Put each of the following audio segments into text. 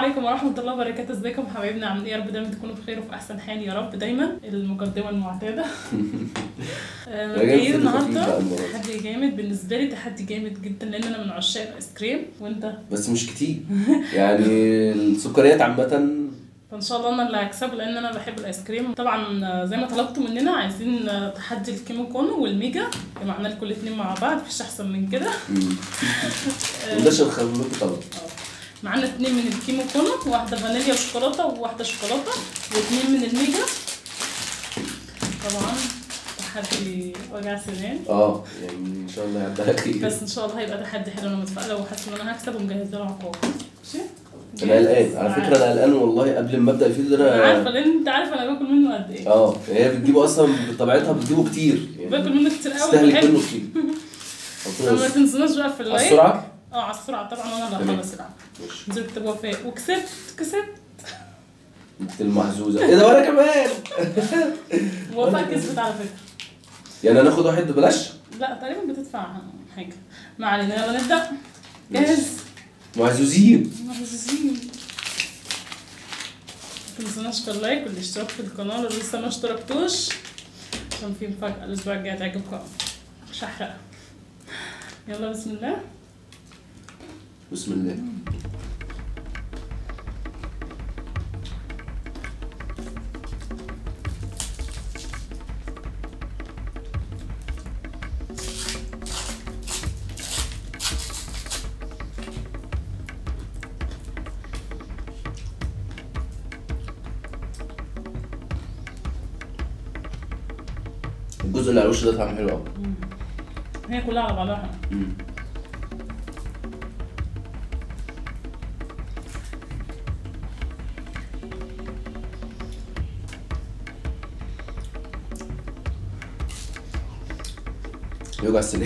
عليكم ورحمة الله وبركاته ازيكم حبايبنا عاملين ايه يا رب دايما تكونوا بخير وفي احسن حال يا رب دايما المقدمة المعتادة آه، جايب جايين فيديو النهارده خفيف بقى المرة دي. تحدي جامد بالنسبة لي تحدي جامد جدا لان انا من عشاق الايس كريم وانت بس مش كتير يعني السكريات عامة فان شاء الله انا اللي هكسب لان انا بحب الايس كريم طبعا آه، زي ما طلبتوا مننا عايزين آه، تحدي الكيمو كونو والميجا جمعنا لكم الاثنين مع بعض مفيش احسن من كده وده عشان خلوكوا طبعا معانا اتنين من الكيمو كونو واحدة فانيليا وشوكولاتة وواحدة شوكولاتة واتنين من الميجا طبعا تحدي وجع سنان اه يعني ان شاء الله يعدي على خير بس ان شاء الله هيبقى تحدي حلو انا متفائلة وحاسة ان انا هكسب ومجهزة له عقاب ماشي انا قلقان على فكرة انا قلقان والله قبل ما ابدا الفيديو ده انا عارفة انا لان انت عارف انا باكل منه قد ايه اه هي بتجيبه اصلا بطبيعتها بتجيبه كتير باكل يعني منه كتير قوي تستهلك بحب منه كتير ربنا طب ما يستر. تنسوناش بقى في على اللايك السرعة اه على السرعة طبعا وانا اللي تمام. هخلص العب ماشي انزلوا اكتبوا وفاء وكسبت كسبت انت المحظوظة ايه ده وانا كمان وفاء كسبت على فكرة يعني انا اخد واحد ببلاش لا تقريبا بتدفع حاجة ما علينا يلا نبدأ جاهز محظوظين محظوظين متنسوناش في اللايك والاشتراك في القناة لو لسه ما اشتركتوش عشان في مفاجأة الأسبوع الجاي هتعجبكم أوي. مش هحرقها يلا بسم الله بسم الله الجزء اللي على الوش ده طعمه حلو قوي هي كلها على بعضها يوجع السنان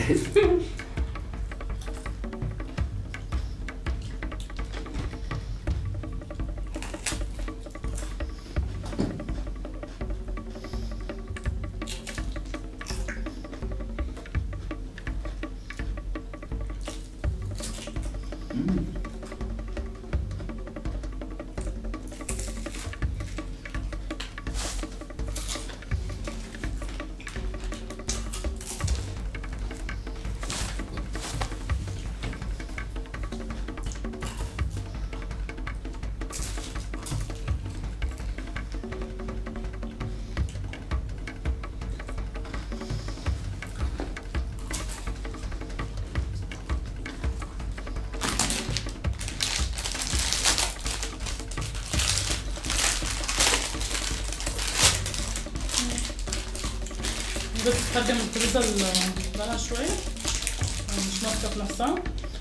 بس تقدم الفريزة بقالها شوية مش ماسكة في نفسها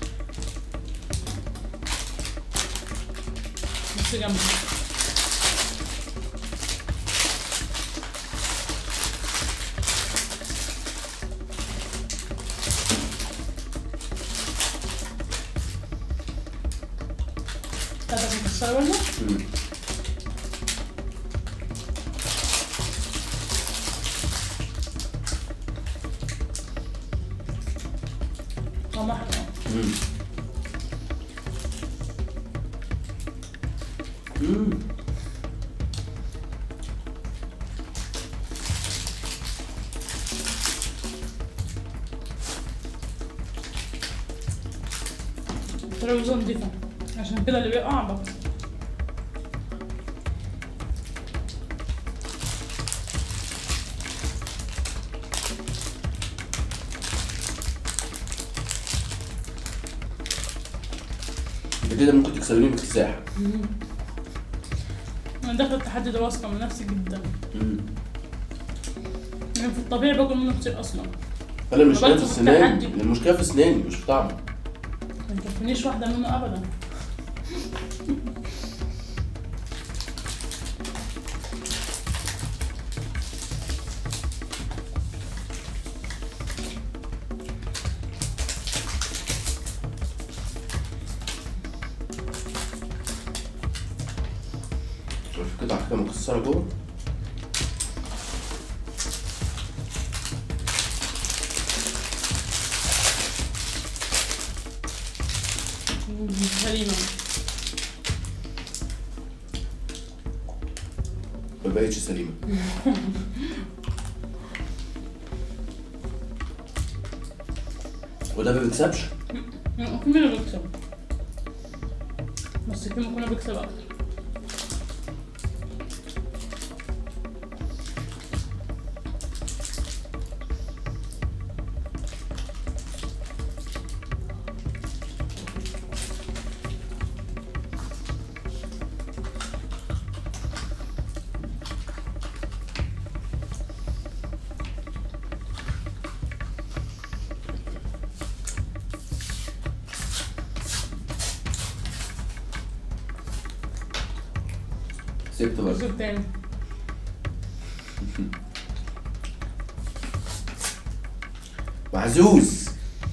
بص جنبي بتاعتك مكسرة برضه؟ مم. طعمها حلو مم. مم. ترابيزة نضيفة عشان كده اللي بيقع بطل انت كده ممكن تكسبني باكتساح انا داخله التحدي ده واثقه من نفسي جدا مم. يعني في الطبيعي باكل منه كتير اصلا انا المشكله عملت في في السنان التحدي. المشكله في اسناني مش في طعمه ما يكفينيش واحده منه ابدا شوف في قطعه كده مكسره جوه سليمه بقتش سليمه وده ما بيكسبش مين اللي بيكسب؟ بس كيمو كنا بيكسب اكتر سبت برضه الجزء التاني محزوز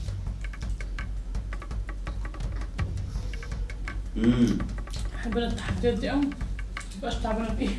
امم بحب انا التحديات دي قوي مبقاش تعبانه فيها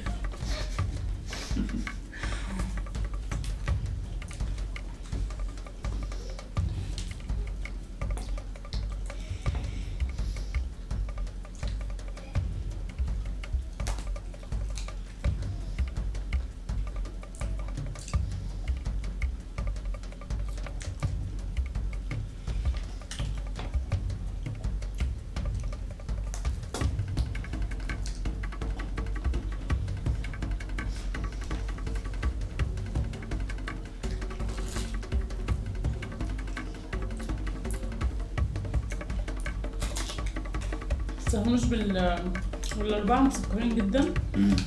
بس هم مش بال والأربعة مسكرين جدا امم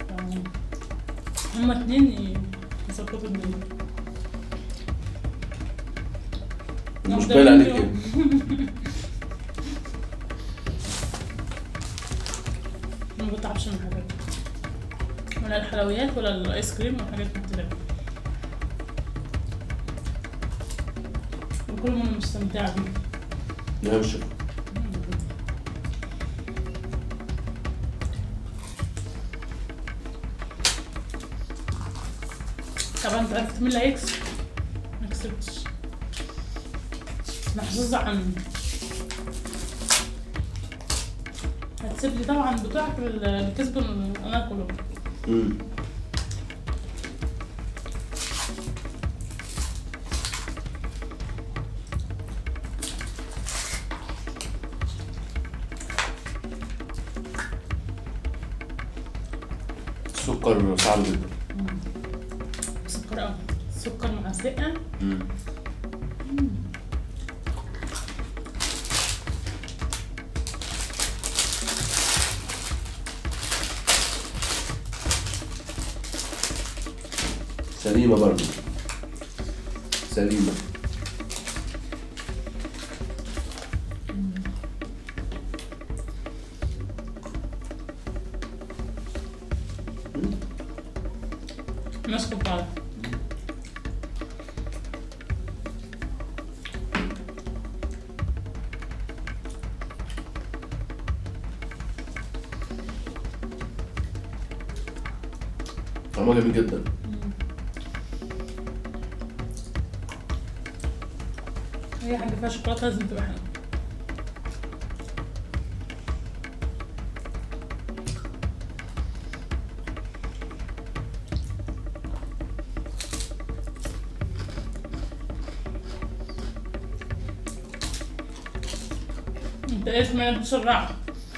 ف- هما اتنين يسقطوا الدنيا مش أفضل باين عليك منه. كده ما بتعبش من الحاجات دي. ولا الحلويات ولا الايس كريم ولا الحاجات دي بتتعب وكل ما انا مستمتعة بيه لا مش شايف. طبعا انت عرفت مين اللي هيكسب ما كسبتش محظوظة عني هتسيب لي طبعا بتوعك اللي كسبوا انا كله امم السكر صعب جدا سكر قوي سكر مع سقة امم سليمة برضه سليمة ماسكة في بعض طعمها جميل جدا اي حاجة فيها شوكولاتة لازم تبقى حلوة انت ايش ما بتسرع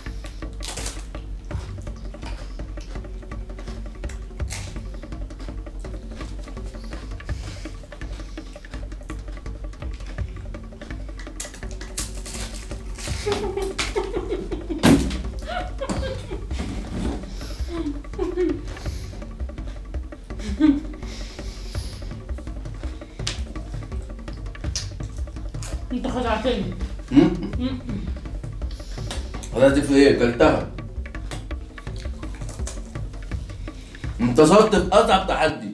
انت خدعتني امم حضرتك في ايه؟ كلتها انتصرت في اصعب تحدي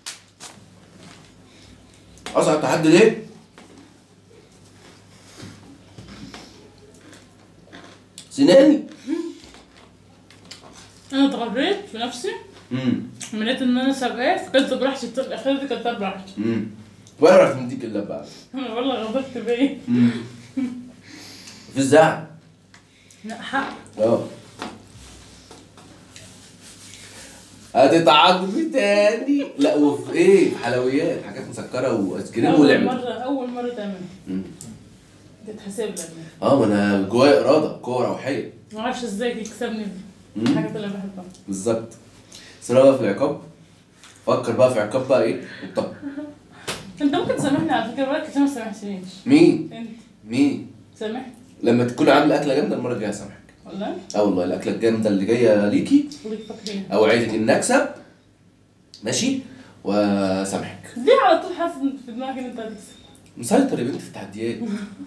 اصعب تحدي ليه؟ سناني انا اتغريت في نفسي امم لقيت ان انا سابقاه فكنت براحتي الطرق الاخيره دي كانت براحتي امم ولا رحت من ديك الا بعد انا والله غضبت بيه في الزعل لا حق اه هتتعاقبي تاني لا وفي ايه حلويات حاجات مسكره وايس كريم اول ولعبه مره اول مره تعملها مم. تتحسب لك اه ما انا جوايا اراده قوه روحيه ما اعرفش ازاي يكسبني مم. الحاجات اللي بحبها بالظبط بس أنا بقى في العقاب فكر بقى في عقاب بقى ايه طب انت ممكن تسامحني على فكره بقالك كتير ما سامحتنيش مين انت مين سامحت لما تكون عامل اكله جامده المره الجايه هسامحك ولا اه والله الاكله الجامده اللي جايه ليكي وليك فاكرين اوعدك ان اكسب ماشي وسامحك ليه على طول حاسس إن في دماغك ان انت هتكسب مسيطر يا بنت في التحديات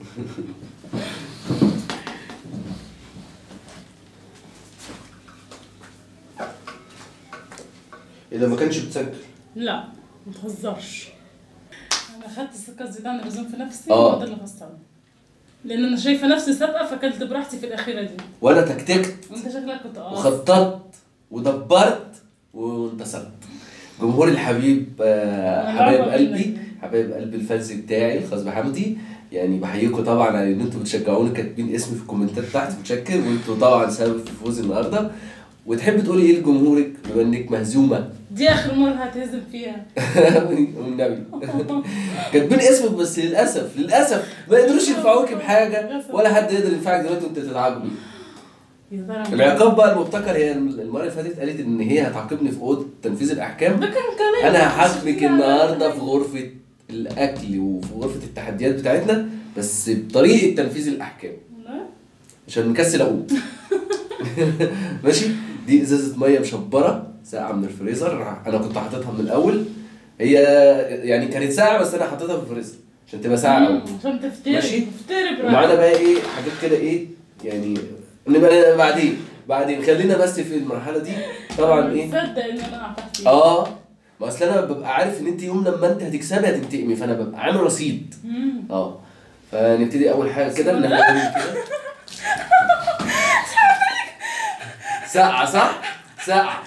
اذا ما كانش بتسجل لا ما تهزرش انا اخدت الثقه الزياده عن اللزوم في نفسي آه. وهو ده اللي خسرني لان انا شايفه نفسي سابقه فكلت براحتي في الاخيره دي وانا تكتكت وانت شكلك كنت اه وخططت ودبرت وانتصرت جمهوري الحبيب آه، أنا حبايب بعرف قلبي منك. حبايب قلبي الفانز بتاعي الخاص بحمدي يعني بحييكم طبعا على ان انتوا بتشجعوني كاتبين اسمي في الكومنتات تحت متشكر وانتوا طبعا سبب في فوزي النهارده وتحب تقولي ايه لجمهورك بما انك مهزومه دي اخر مره هتهزم فيها والنبي كاتبين اسمك بس للاسف للاسف ما قدروش ينفعوك بحاجه ولا حد يقدر ينفعك دلوقتي وانت تتعاقبي يا ترى العقاب بقى المبتكر هي المره اللي فاتت قالت ان هي هتعاقبني في اوضه تنفيذ الاحكام ده كان كلام انا هحاكمك النهارده في غرفه الاكل وفي غرفه التحديات بتاعتنا بس بطريقه تنفيذ الاحكام لا؟ عشان مكسل اقوم ماشي دي ازازه ميه مشبره ساقعه من الفريزر انا كنت حاططها من الاول هي يعني كانت ساقعه بس انا حاططها في الفريزر عشان تبقى ساقعه قوي مم، عشان تفتري ماشي. تفتري ومعانا براحتك بقى ايه حاجات كده ايه يعني نبقى بعدين بعدين خلينا بس في المرحله دي طبعا ايه تصدق ان انا قعدت فيه اه ما اصل انا ببقى عارف ان انت يوم لما انت هتكسبي هتنتقمي فانا ببقى عامل رصيد مم. اه فنبتدي اول حاجه كده ان احنا نعمل كده ساقعه صح؟ ساقعه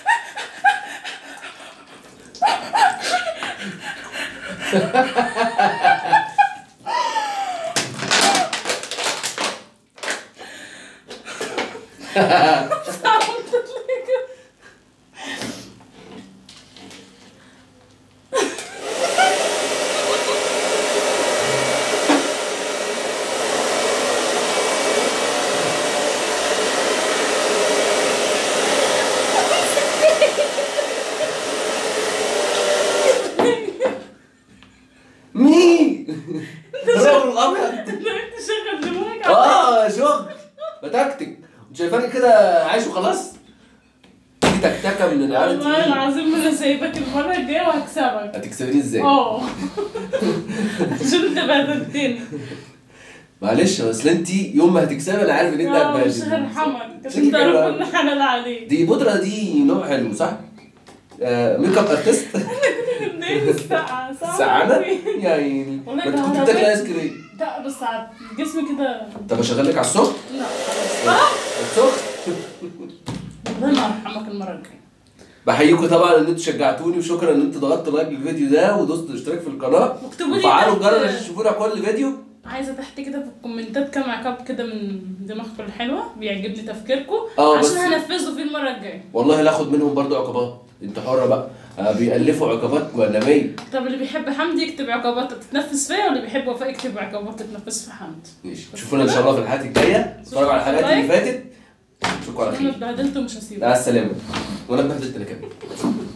مين؟ الرجل الابيض انت شغل دماغك اه شغل بتكتك انت شايفاني كده عايش وخلاص دي تكتكه من العيال والله التقيلة. العظيم انا سايبك المره الجايه وهكسبك هتكسبيني ازاي؟ اه عشان انت بهدلتني معلش اصل انت يوم ما هتكسبي انا عارف ان انت اه مش هتبهدل هرحمك شكلك عشان تعرف حلوة. ان حلال عليك دي بودرة دي نوع حلو صح؟ آه ميك اب ارتست منين الساعة ساعة سعانة يا عيني والله ما انت ده كنت أنا بتاكل بيت- ايس كريم لا بس عاد جسمي كده طب اشغل لك على السخن؟ لا خلاص السخن والله ما ارحمك المرة الجاية بحييكم طبعا ان انتوا شجعتوني وشكرا ان انتوا ضغطتوا لايك للفيديو ده ودوستوا اشتراك في القناه واكتبوا لي وفعلوا تحت- الجرس عشان تشوفونا كل فيديو عايزة تحت كده في الكومنتات كام عقاب كده من دماغكم الحلوة بيعجبني تفكيركم اه، عشان بس- هنفذه فيه المرة الجاية والله هناخد منهم برضو عقوبات انت حره بقى آه بيألفوا عقوبات جهنميه طب اللي بيحب حمدي يكتب عقوبات تتنفذ فيا واللي بيحب وفاء يكتب عقوبات تتنفذ في حمدي ماشي شوفونا ان شاء الله في الحلقات الجايه اتفرجوا على الحلقات اللي فاتت اشوفكم على انا خير اتبهدلت ومش هسيبه مع السلامه وانا اتبهدلت انا كمان